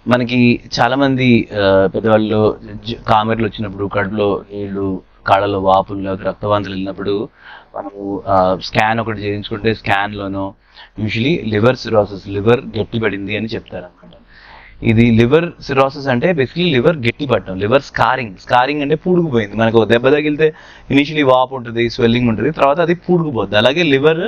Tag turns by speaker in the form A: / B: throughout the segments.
A: మనకి చాలా మంది ఆ, పెద్దవాళ్ళు జ- కామెర్లు వచ్చినప్పుడు కడుపులో నీళ్లు కాళ్ళలో వాపులు లేకపోతే రక్తవాంతులు వెళ్ళినప్పుడు మనము స్కాన్ ఒకటి చేయించుకుంటే స్కాన్ లోనో యూజువలీ లివర్ సిరోసిస్ లివర్ గట్టిపడింది అని చెప్తారు అనమాట ఇది లివర్ సిరోసిస్ అంటే బేసిక్లీ లివర్ గట్టి పట్టడం లివర్ స్కారింగ్ స్కారింగ్ అంటే పూడుకుపోయింది మనకు దెబ్బ తగిలితే ఇనిషియలీ వాపు ఉంటుంది స్వెల్లింగ్ ఉంటుంది తర్వాత అది పూడుకుపోద్ది అలాగే లివర్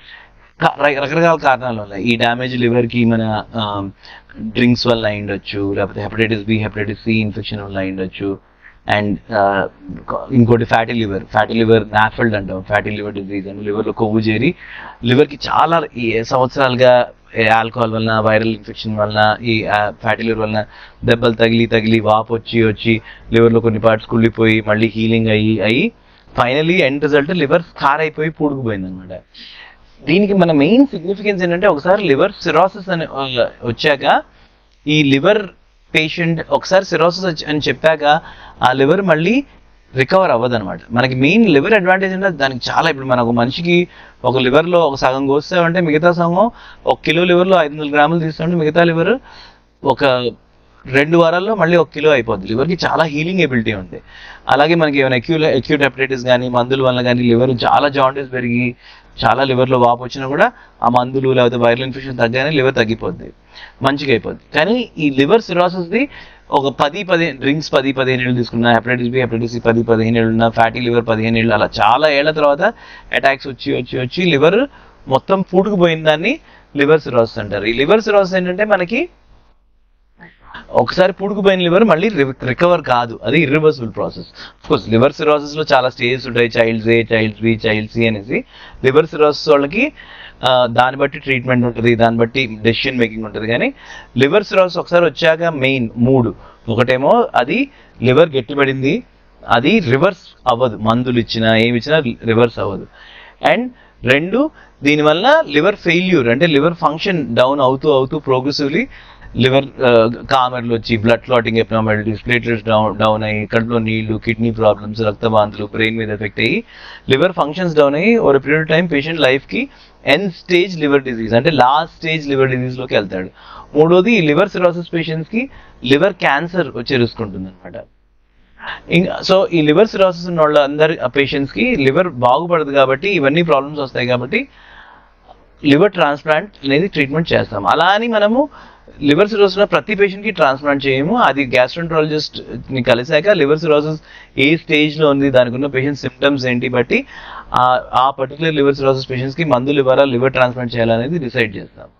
A: రకరకాల కారణాల వల్ల ఈ డ్యామేజ్ లివర్ కి మన డ్రింక్స్ వల్ల అయి ఉండొచ్చు లేకపోతే hepatitis B hepatitis C infection వల్ల అయి ఉండొచ్చు అండ్ ఇంకోటి fatty liver fatty liver NAFLD అంటాం ఫ్యాటీ లివర్ డిజీజ్ అంటే liver లో కొవ్వు చేరి liver కి చాలా ఈ సంవత్సరాలుగా ఆల్కహాల్ వలన వైరల్ ఇన్ఫెక్షన్ వలన ఈ ఫ్యాటీ లివర్ వలన దెబ్బలు తగిలి తగిలి వాపు వచ్చి వచ్చి liver లో కొన్ని పార్ట్స్ కుళ్ళిపోయి మళ్ళీ హీలింగ్ అయ్యి అయ్యి finally end result liver scar అయిపోయి పూడుకుపోయింది అనమాట దీనికి మన మెయిన్ సిగ్నిఫికెన్స్ ఏంటంటే ఒకసారి లివర్ సిరోసిస్ అని ఆ, వచ్చాక ఈ లివర్ పేషెంట్ ఒకసారి సిరోసిస్ అని చెప్పాక ఆ లివర్ మళ్ళీ రికవర్ అవ్వదు అనమాట మనకి మెయిన్ లివర్ అడ్వాంటేజ్ అంటే దానికి చాలా ఇప్పుడు మనకు మనిషికి ఒక liver లో ఒక సగం కోస్తామంటే మిగతా సగం ఒక కిలో లివర్లో ఐదు వందల గ్రాములు తీస్తామంటే మిగతా లివర్ ఒక రెండు వారాల్లో మళ్ళీ ఒక కిలో అయిపోద్ది లివర్కి చాలా హీలింగ్ ఎబిలిటీ ఉంది అలాగే మనకి ఏమైనా అక్యూ అక్యూట్ హెపటైటిస్ కానీ మందుల వల్ల కానీ లివర్ చాలా జాండీస్ పెరిగి చాలా లివర్లో వాపు వచ్చినా కూడా ఆ మందులు లేకపోతే వైరల్ ఇన్ఫెక్షన్ తగ్గగానే లివర్ తగ్గిపోద్ది మంచిగా అయిపోద్ది కానీ ఈ లివర్ సిరోసిస్ది ఒక పది పదిహేను డ్రింక్స్ పది పదిహేను ఏళ్ళు తీసుకున్నా హెపటైటిస్ బి హెపటైటిస్ సి పది పదిహేను ఏళ్ళు ఉన్న ఫ్యాటీ లివర్ పదిహేను ఏళ్ళు అలా చాలా ఏళ్ల తర్వాత అటాక్స్ వచ్చి వచ్చి వచ్చి లివర్ మొత్తం పూడుకుపోయిన దాన్ని లివర్ సిరోసిస్ అంటారు ఈ లివర్ సిరోసిస్ ఏంటంటే మనకి ఒకసారి పూడుకుపోయిన లివర్ మళ్ళీ రికవర్ కాదు అది irreversible process course liver cirrhosis లో చాలా స్టేజెస్ ఉంటాయి Child's A Child's B child C అనేసి లివర్ సిరోసిస్ వాళ్ళకి ఆ, దాన్ని బట్టి ట్రీట్మెంట్ ఉంటుంది దాన్ని బట్టి డెసిషన్ మేకింగ్ ఉంటుంది కానీ లివర్ సిరోసిస్ ఒకసారి వచ్చాక మెయిన్ మూడు ఒకటేమో అది లివర్ గట్టిపడింది అది రివర్స్ అవ్వదు మందులు ఇచ్చినా ఏమి ఇచ్చినా రివర్స్ అవ్వదు అండ్ రెండు దీనివల్ల లివర్ ఫెయిల్యూర్ అంటే లివర్ ఫంక్షన్ డౌన్ అవుతూ అవుతూ ప్రోగ్రెసివ్లీ లివర్ కామెర్లు వచ్చి blood clotting abnormalities platelets down down అయ్యి కడుపులో నీళ్లు కిడ్నీ ప్రాబ్లమ్స్ రక్తవాంతులు బ్రెయిన్ మీద ఎఫెక్ట్ అయ్యి లివర్ ఫంక్షన్స్ డౌన్ అయ్యి ఒక పీరియడ్ టైం పేషెంట్ లైఫ్కి ఎన్ స్టేజ్ లివర్ డిజీజ్ అంటే లాస్ట్ స్టేజ్ లివర్ డిజీజ్లోకి వెళ్తాడు మూడోది ఈ లివర్ సిరోసిస్ పేషెంట్స్కి లివర్ క్యాన్సర్ వచ్చే రిస్క్ ఉంటుంది అనమాట ఇంకా సో ఈ లివర్ సిరోసిస్ ఉన్న వాళ్ళ అందరి పేషెంట్స్ కి లివర్ బాగుపడదు కాబట్టి ఇవన్నీ ప్రాబ్లమ్స్ వస్తాయి కాబట్టి లివర్ ట్రాన్స్ప్లాంట్ అనేది ట్రీట్మెంట్ చేస్తాం అలా అని మనము లివర్ సిరోసిస్ ఉన్న ప్రతి పేషెంట్ కి ట్రాన్స్ప్లాంట్ చేయము అది గ్యాస్ట్రంట్రాలజిస్ట్ ని కలిసాక లివర్ సిరోసిస్ ఏ స్టేజ్ లో ఉంది దానికి ఉన్న పేషెంట్ సిమ్టమ్స్ ఏంటి బట్టి ఆ- ఆ పర్టికులర్ లివర్ సిరోసిస్ పేషెంట్స్ కి మందులు ఇవ్వాలా లివర్ ట్రాన్స్ప్లాంట్ చేయాలనేది డిసైడ్ చేస్తాం